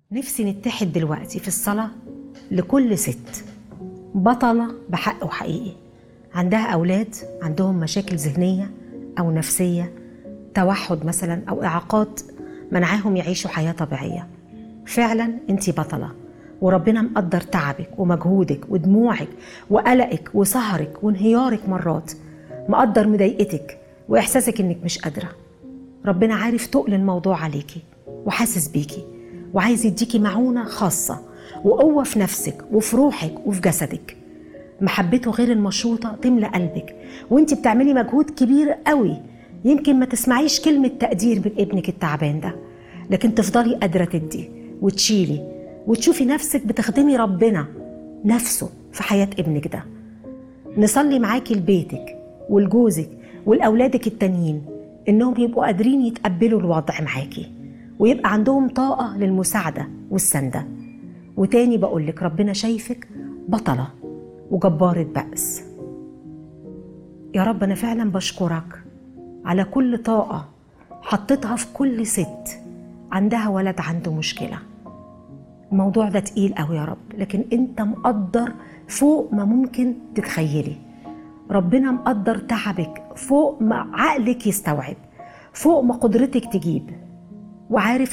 نفسي نتحد دلوقتي في الصلاة لكل ست بطلة بحق وحقيقي عندها أولاد عندهم مشاكل ذهنية أو نفسية توحد مثلا أو إعاقات منعاهم يعيشوا حياة طبيعية فعلا أنت بطلة وربنا مقدر تعبك ومجهودك ودموعك وقلقك وسهرك وانهيارك مرات مقدر مضايقتك وإحساسك إنك مش قادرة ربنا عارف تقل الموضوع عليكي وحاسس بيكي وعايز يديكي معونة خاصة وقوة في نفسك وفي روحك وفي جسدك محبته غير المشروطة تملى قلبك وانت بتعملي مجهود كبير قوي يمكن ما تسمعيش كلمة تقدير من ابنك التعبان ده لكن تفضلي قادرة تدي وتشيلي وتشوفي نفسك بتخدمي ربنا نفسه في حياة ابنك ده نصلي معاكي لبيتك ولجوزك ولأولادك التانيين إنهم يبقوا قادرين يتقبلوا الوضع معاكي ويبقى عندهم طاقة للمساعدة والسندة وتاني بقولك ربنا شايفك بطلة وجبارة بأس يا رب أنا فعلا بشكرك على كل طاقة حطيتها في كل ست عندها ولد عنده مشكلة الموضوع ده تقيل قوي يا رب لكن انت مقدر فوق ما ممكن تتخيلي ربنا مقدر تعبك فوق ما عقلك يستوعب فوق ما قدرتك تجيب وعارف